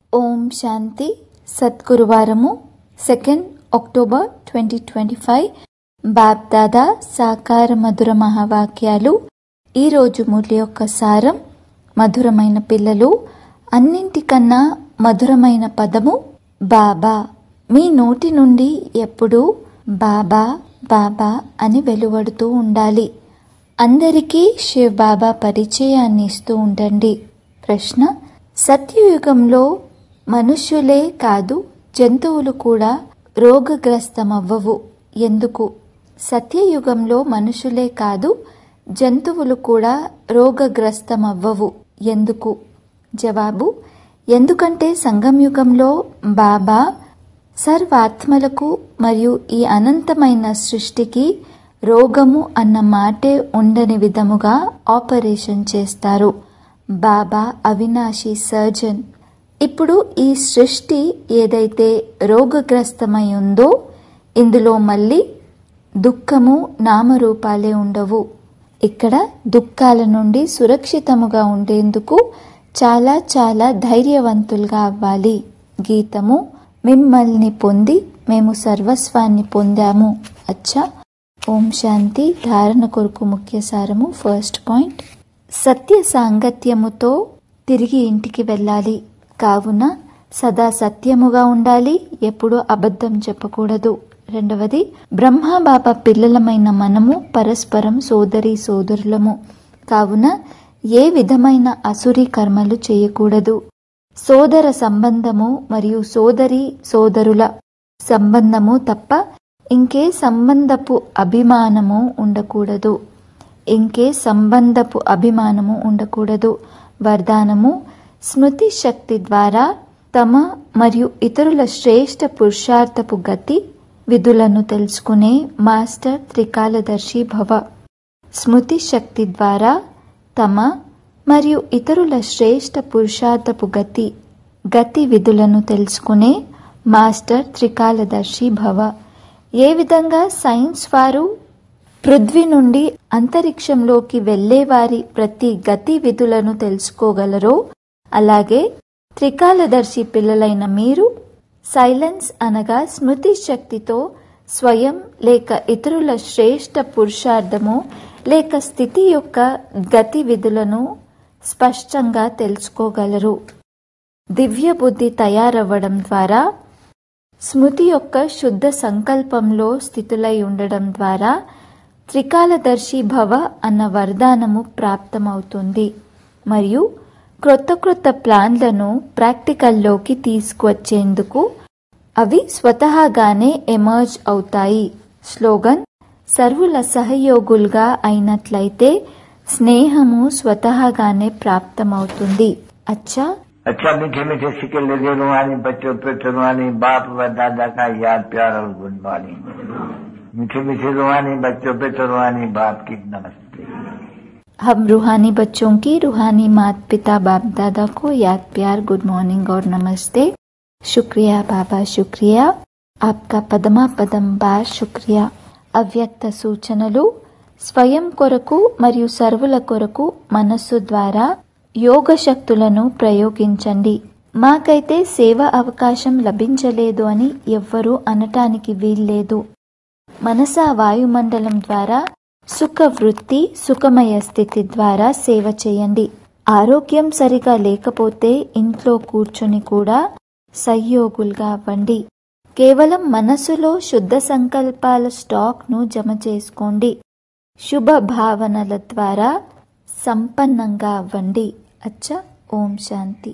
ఓం శాంతి సద్గురువారము second October twenty twenty five Bapdada సాకార మధుర మహావాక్యాలు ఈరోజు మురళి యొక్క సారం మధురమైన పిల్లలు అన్నింటికన్నా మధురమైన పదము బాబా మీ నోటి నుండి ఎప్పుడూ బాబా బాబా అని వెలువడుతూ ఉండాలి అందరికీ శివ్ బాబా పరిచయాన్ని ఇస్తూ ఉండండి ప్రశ్న సత్యయుగంలో మనుష్యులే కాదు జంతువులు కూడా రోగగ్రస్తమవ్వవు ఎందుకు సత్యయుగంలో మనుషులే కాదు జంతువులు కూడా రోగగ్రస్తమవ్వవు ఎందుకు జవాబు ఎందుకంటే సంగంయుగంలో బాబా సర్వాత్మలకు మరియు ఈ అనంతమైన సృష్టికి రోగము అన్న మాటే ఉండని విధముగా ఆపరేషన్ చేస్తారు బాబా అవినాశి సర్జన్ ఇప్పుడు ఈ సృష్టి ఏదైతే రోగగ్రస్తమై ఉందో ఇందులో మళ్ళీ దుఃఖము నామరూపాలే ఉండవు ఇక్కడ దుఃఖాల నుండి సురక్షితముగా ఉండేందుకు చాలా చాలా ధైర్యవంతులుగా అవ్వాలి గీతము మిమ్మల్ని పొంది మేము సర్వస్వాన్ని పొందాము అచ్చా ఓం శాంతి ధారణ కొరకు ముఖ్య సారము ఫస్ట్ పాయింట్ సత్య సాంగత్యముతో తిరిగి ఇంటికి వెళ్ళాలి కావున సదా సత్యముగా ఉండాలి ఎప్పుడూ అబద్ధం చెప్పకూడదు రెండవది బ్రహ్మబాబా పిల్లలమైన మనము పరస్పరం సోదరి సోదరులము కావున ఏ విధమైన అసురి కర్మలు చేయకూడదు సోదర సంబంధము మరియు సోదరి సోదరుల సంబంధము తప్ప ఇంకే సంబంధపు అభిమానము ఉండకూడదు ఇంకే సంబంధపు అభిమానము ఉండకూడదు వరదానము స్మృతి శక్తి ద్వారా తమ మరియు ఇతరుల శ్రేష్ట పురుషార్థపు గతి విధులను తెలుసుకునే మాస్టర్ త్రికాలదర్శి భవ స్మృతి శక్తి ద్వారా తమ మరియు ఇతరుల శ్రేష్ట పురుషార్థపు గతి గతి విధులను తెలుసుకునే మాస్టర్ త్రికాలదర్శి భవ ఏ విధంగా సైన్స్ వారు పృథ్వీ నుండి అంతరిక్షంలోకి వెళ్లేవారి ప్రతి గతి విధులను తెలుసుకోగలరో అలాగే త్రికాలదర్శి పిల్లలైన మీరు సైలెన్స్ అనగా స్మృతి శక్తితో స్వయం లేక ఇతరుల శ్రేష్ట పురుషార్థము లేక స్థితి యొక్క గతి విధులను స్పష్టంగా తెలుసుకోగలరు దివ్య బుద్ధి తయారవ్వడం ద్వారా స్మృతి యొక్క శుద్ధ సంకల్పంలో స్థితులై ఉండడం ద్వారా త్రికాలదర్శి భవ అన్న వరదానము ప్రాప్తమవుతుంది మరియు క్రొత్త క్రొత్త ప్లాన్లను ప్రాక్టికల్లోకి తీసుకువచ్చేందుకు అవి స్వతహాగానే ఎమర్జ్ అవుతాయి స్లోగన్ సర్వుల సహయోగులుగా అయినట్లయితే స్నేహము స్వతహాగానే ప్రాప్తమవుతుంది అచ్చా अच्छा मीठे मीठे सिक्के लगे रुहानी बच्चों पे रुहानी बाप व दादा का याद प्यार और गुड मॉर्निंग मीठे मीठे रुहानी बच्चों पे रुहानी बाप की नमस्ते हम रूहानी बच्चों की रूहानी मात पिता बाप दादा को याद प्यार गुड मॉर्निंग और नमस्ते शुक्रिया बाबा शुक्रिया आपका పదమా పదం బార్ శుక్రియా అవ్యక్త సూచనలు స్వయం కొరకు మరియు సర్వుల కొరకు మనస్సు ద్వారా యోగ శక్తులను ప్రయోగించండి మాకైతే సేవ అవకాశం లభించలేదు అని ఎవ్వరూ అనటానికి వీల్లేదు మనసా వాయుమండలం ద్వారా సుఖ వృత్తి సుఖమయ స్థితి ద్వారా సేవ చేయండి ఆరోగ్యం సరిగా లేకపోతే ఇంట్లో కూర్చొని కూడా సహయోగులుగా అవ్వండి కేవలం మనసులో శుద్ధ సంకల్పాల స్టాక్ను జమ చేసుకోండి శుభ భావనల ద్వారా సంపన్నంగా అవ్వండి అచ్చ ఓం శాంతి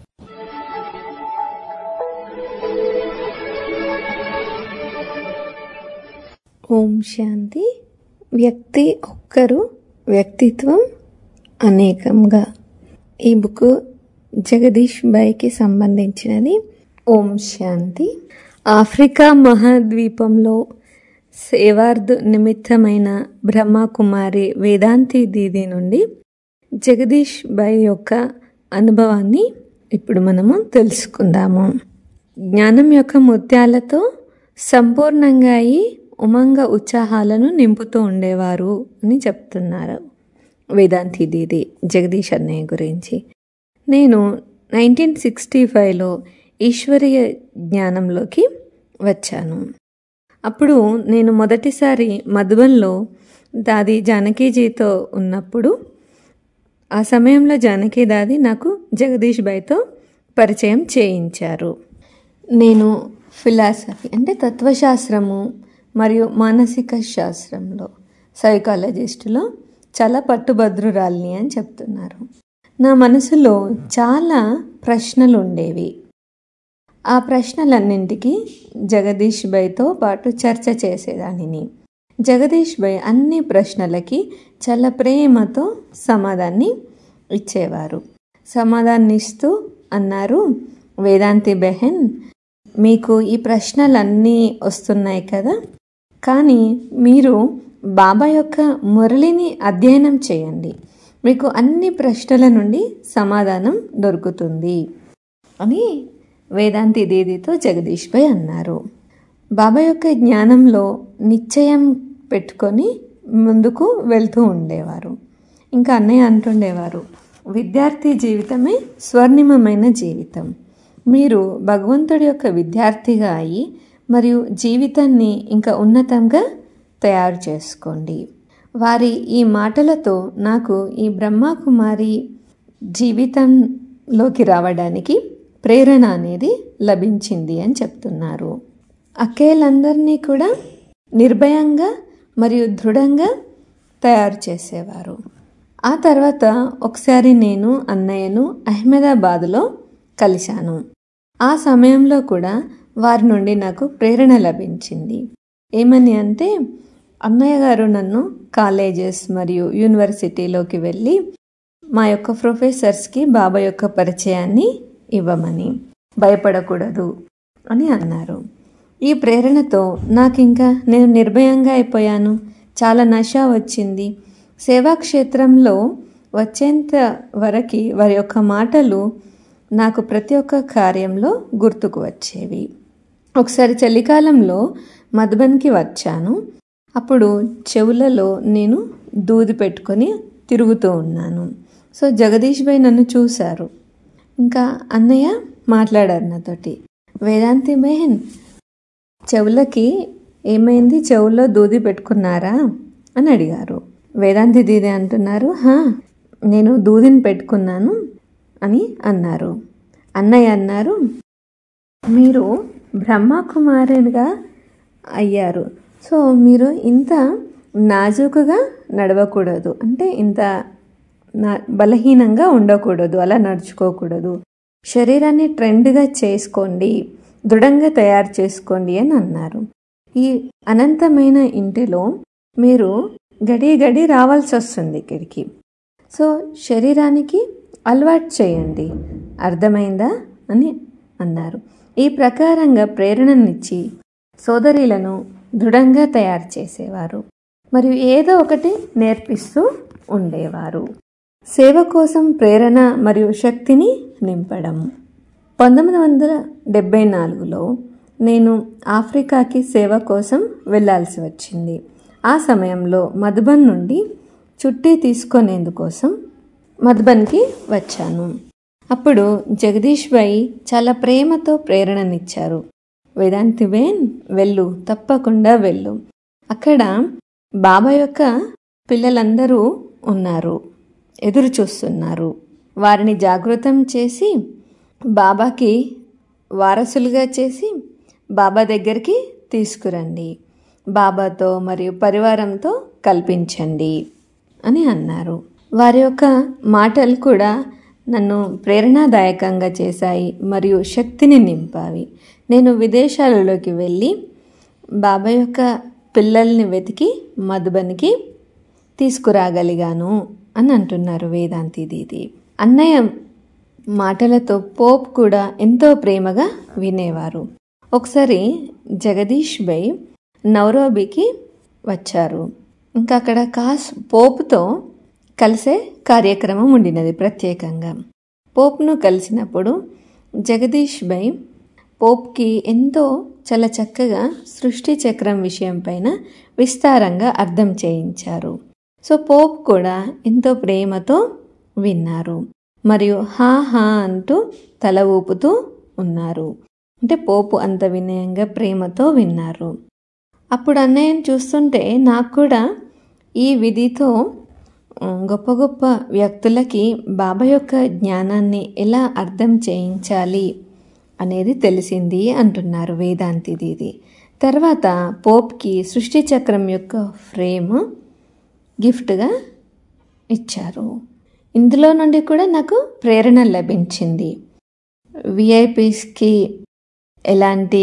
ఓం శాంతి వ్యక్తి ఒక్కరు వ్యక్తిత్వం అనేకంగా ఈ బుక్ జగదీష్ బాయ్కి సంబంధించినది ఓం శాంతి ఆఫ్రికా మహాద్వీపంలో సేవార్ధు నిమిత్తమైన బ్రహ్మకుమారి వేదాంతి దీది నుండి జగదీష్ బాయ్ యొక్క అనుభవాన్ని ఇప్పుడు మనము తెలుసుకుందాము జ్ఞానం యొక్క ముత్యాలతో సంపూర్ణంగా అయి ఉమంగ ఉత్సాహాలను నింపుతూ ఉండేవారు అని చెప్తున్నారు వేదాంతి దీది జగదీష్ అన్నయ్య గురించి నేను నైన్టీన్ సిక్స్టీ ఫైవ్లో ఈశ్వరీయ జ్ఞానంలోకి వచ్చాను అప్పుడు నేను మొదటిసారి మధుబన్లో దాది జానకీజీతో ఉన్నప్పుడు ఆ సమయంలో జానకి దాది నాకు జగదీష్ బాయ్తో పరిచయం చేయించారు నేను ఫిలాసఫీ అంటే తత్వశాస్త్రము మరియు మానసిక శాస్త్రంలో సైకాలజిస్టులో చాలా పట్టుభద్రురాల్ని అని చెప్తున్నారు నా మనసులో చాలా ప్రశ్నలు ఉండేవి ఆ ప్రశ్నలన్నింటికి జగదీష్ బైతో పాటు చర్చ చేసేదానిని జగదీష్ బై అన్ని ప్రశ్నలకి చాలా ప్రేమతో సమాధాన్ని ఇచ్చేవారు సమాధాన్ని ఇస్తూ అన్నారు వేదాంతి బెహెన్ మీకు ఈ ప్రశ్నలన్నీ వస్తున్నాయి కదా కానీ మీరు బాబా యొక్క మురళిని అధ్యయనం చేయండి మీకు అన్ని ప్రశ్నల నుండి సమాధానం దొరుకుతుంది అని వేదాంతి దీదితో జగదీష్ భాయ్ అన్నారు బాబా యొక్క జ్ఞానంలో నిశ్చయం పెట్టుకొని ముందుకు వెళ్తూ ఉండేవారు ఇంకా అన్నయ్య అంటుండేవారు విద్యార్థి జీవితమే స్వర్ణిమమైన జీవితం మీరు భగవంతుడి యొక్క విద్యార్థిగా అయి మరియు జీవితాన్ని ఇంకా ఉన్నతంగా తయారు చేసుకోండి వారి ఈ మాటలతో నాకు ఈ బ్రహ్మకుమారి జీవితంలోకి రావడానికి ప్రేరణ అనేది లభించింది అని చెప్తున్నారు అక్కేలందరినీ కూడా నిర్భయంగా మరియు దృఢంగా తయారు చేసేవారు ఆ తర్వాత ఒకసారి నేను అన్నయ్యను అహ్మదాబాద్లో కలిశాను ఆ సమయంలో కూడా వారి నుండి నాకు ప్రేరణ లభించింది ఏమని అంటే అన్నయ్య గారు నన్ను కాలేజెస్ మరియు యూనివర్సిటీలోకి వెళ్ళి మా యొక్క ప్రొఫెసర్స్కి బాబా యొక్క పరిచయాన్ని ఇవ్వమని భయపడకూడదు అని అన్నారు ఈ ప్రేరణతో నాకు ఇంకా నేను నిర్భయంగా అయిపోయాను చాలా నష వచ్చింది సేవాక్షేత్రంలో వచ్చేంత వరకు వారి యొక్క మాటలు నాకు ప్రతి ఒక్క కార్యంలో గుర్తుకు వచ్చేవి ఒకసారి చలికాలంలో మధుబన్కి వచ్చాను అప్పుడు చెవులలో నేను దూది పెట్టుకొని తిరుగుతూ ఉన్నాను సో జగదీష్ భాయ్ నన్ను చూశారు ఇంకా అన్నయ్య మాట్లాడారు నాతోటి వేదాంతి బెహన్ చెవులకి ఏమైంది చెవుల్లో దూది పెట్టుకున్నారా అని అడిగారు వేదాంతి దీది అంటున్నారు హా నేను దూదిని పెట్టుకున్నాను అని అన్నారు అన్నయ్య అన్నారు మీరు బ్రహ్మకుమారునిగా అయ్యారు సో మీరు ఇంత నాజూకుగా నడవకూడదు అంటే ఇంత నా బలహీనంగా ఉండకూడదు అలా నడుచుకోకూడదు శరీరాన్ని ట్రెండ్గా చేసుకోండి దృఢంగా తయారు చేసుకోండి అని అన్నారు ఈ అనంతమైన ఇంటిలో మీరు గడి గడి రావాల్సి వస్తుంది ఇక్కడికి సో శరీరానికి అలవాటు చేయండి అర్థమైందా అని అన్నారు ఈ ప్రకారంగా ప్రేరణనిచ్చి సోదరీలను దృఢంగా తయారు చేసేవారు మరియు ఏదో ఒకటి నేర్పిస్తూ ఉండేవారు సేవ కోసం ప్రేరణ మరియు శక్తిని నింపడం పంతొమ్మిది వందల డెబ్బై నాలుగులో నేను ఆఫ్రికాకి సేవ కోసం వెళ్ళాల్సి వచ్చింది ఆ సమయంలో మధుబన్ నుండి చుట్టి తీసుకునేందుకోసం మధుబన్కి వచ్చాను అప్పుడు జగదీష్ భాయ్ చాలా ప్రేమతో ప్రేరణనిచ్చారు వేదాంతి బేన్ వెళ్ళు తప్పకుండా వెళ్ళు అక్కడ బాబా యొక్క పిల్లలందరూ ఉన్నారు ఎదురు చూస్తున్నారు వారిని జాగృతం చేసి బాబాకి వారసులుగా చేసి బాబా దగ్గరికి తీసుకురండి బాబాతో మరియు పరివారంతో కల్పించండి అని అన్నారు వారి యొక్క మాటలు కూడా నన్ను ప్రేరణాదాయకంగా చేశాయి మరియు శక్తిని నింపావి నేను విదేశాలలోకి వెళ్ళి బాబా యొక్క పిల్లల్ని వెతికి మధుబనికి తీసుకురాగలిగాను అని అంటున్నారు వేదాంతి దీది అన్నయ్య మాటలతో పోప్ కూడా ఎంతో ప్రేమగా వినేవారు ఒకసారి జగదీష్ బై నవరోబికి వచ్చారు ఇంకా అక్కడ కాస్ పోపుతో కలిసే కార్యక్రమం ఉండినది ప్రత్యేకంగా పోప్ను కలిసినప్పుడు జగదీష్ బై పోప్కి ఎంతో చాలా చక్కగా సృష్టి చక్రం విషయం పైన విస్తారంగా అర్థం చేయించారు సో పోప్ కూడా ఎంతో ప్రేమతో విన్నారు మరియు హా హా అంటూ తల ఊపుతూ ఉన్నారు అంటే పోపు అంత వినయంగా ప్రేమతో విన్నారు అప్పుడు అన్నయ్యని చూస్తుంటే నాకు కూడా ఈ విధితో ఉమ్, గొప్ప గొప్ప వ్యక్తులకి బాబా యొక్క జ్ఞానాన్ని ఎలా అర్థం చేయించాలి అనేది తెలిసింది అంటున్నారు వేదాంతి దీది తర్వాత పోప్కి సృష్టి చక్రం యొక్క ఫ్రేమ్ గిఫ్ట్గా ఇచ్చారు ఇందులో నుండి కూడా నాకు ప్రేరణ లభించింది విఐపీస్కి ఎలాంటి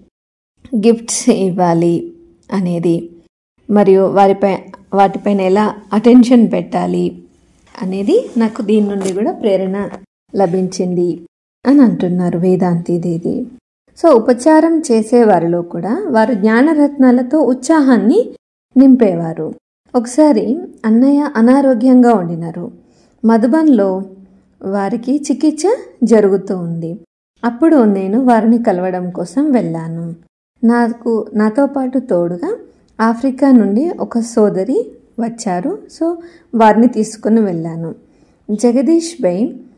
గిఫ్ట్స్ ఇవ్వాలి అనేది మరియు వారిపై వాటిపైన ఎలా అటెన్షన్ పెట్టాలి అనేది నాకు దీని నుండి కూడా ప్రేరణ లభించింది అని అంటున్నారు వేదాంతి దీది సో ఉపచారం చేసేవారిలో కూడా వారు జ్ఞానరత్నాలతో ఉత్సాహాన్ని నింపేవారు ఒకసారి అన్నయ్య అనారోగ్యంగా ఉండినారు మధుబన్లో వారికి చికిత్స జరుగుతూ ఉంది అప్పుడు నేను వారిని కలవడం కోసం వెళ్ళాను నాకు నాతో పాటు తోడుగా ఆఫ్రికా నుండి ఒక సోదరి వచ్చారు సో వారిని తీసుకుని వెళ్ళాను జగదీష్ బై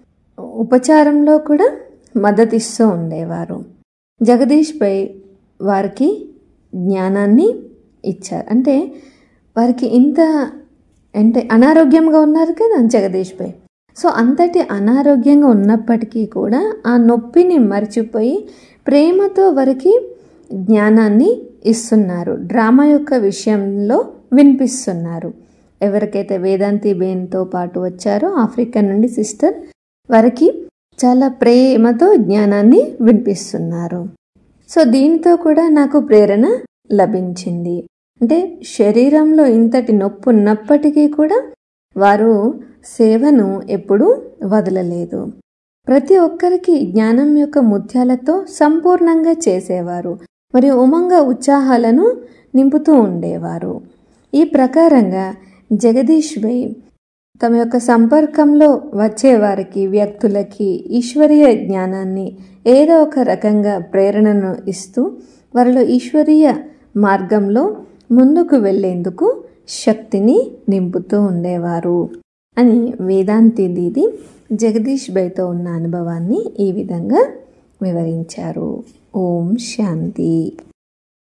ఉపచారంలో కూడా మద్దతిస్తూ ఉండేవారు జగదీష్ బై వారికి జ్ఞానాన్ని ఇచ్చారు అంటే వారికి ఇంత అంటే అనారోగ్యంగా ఉన్నారు కదా జగదీష్ బై సో అంతటి అనారోగ్యంగా ఉన్నప్పటికీ కూడా ఆ నొప్పిని మర్చిపోయి ప్రేమతో వారికి జ్ఞానాన్ని ఇస్తున్నారు డ్రామా యొక్క విషయంలో వినిపిస్తున్నారు ఎవరికైతే వేదాంతి బేన్తో పాటు వచ్చారో ఆఫ్రికా నుండి సిస్టర్ వారికి చాలా ప్రేమతో జ్ఞానాన్ని వినిపిస్తున్నారు సో దీంతో కూడా నాకు ప్రేరణ లభించింది అంటే శరీరంలో ఇంతటి నొప్పి ఉన్నప్పటికీ కూడా వారు సేవను ఎప్పుడూ వదలలేదు ప్రతి ఒక్కరికి జ్ఞానం యొక్క ముత్యాలతో సంపూర్ణంగా చేసేవారు మరియు ఉమంగ ఉత్సాహాలను నింపుతూ ఉండేవారు ఈ ప్రకారంగా జగదీష్ బై తమ యొక్క సంపర్కంలో వచ్చే వారికి వ్యక్తులకి ఈశ్వరీయ జ్ఞానాన్ని ఏదో ఒక రకంగా ప్రేరణను ఇస్తూ వారిలో ఈశ్వరీయ మార్గంలో ముందుకు వెళ్ళేందుకు శక్తిని నింపుతూ ఉండేవారు అని వేదాంతి దీది జగదీష్ బైతో ఉన్న అనుభవాన్ని ఈ విధంగా వివరించారు ఓం శాంతి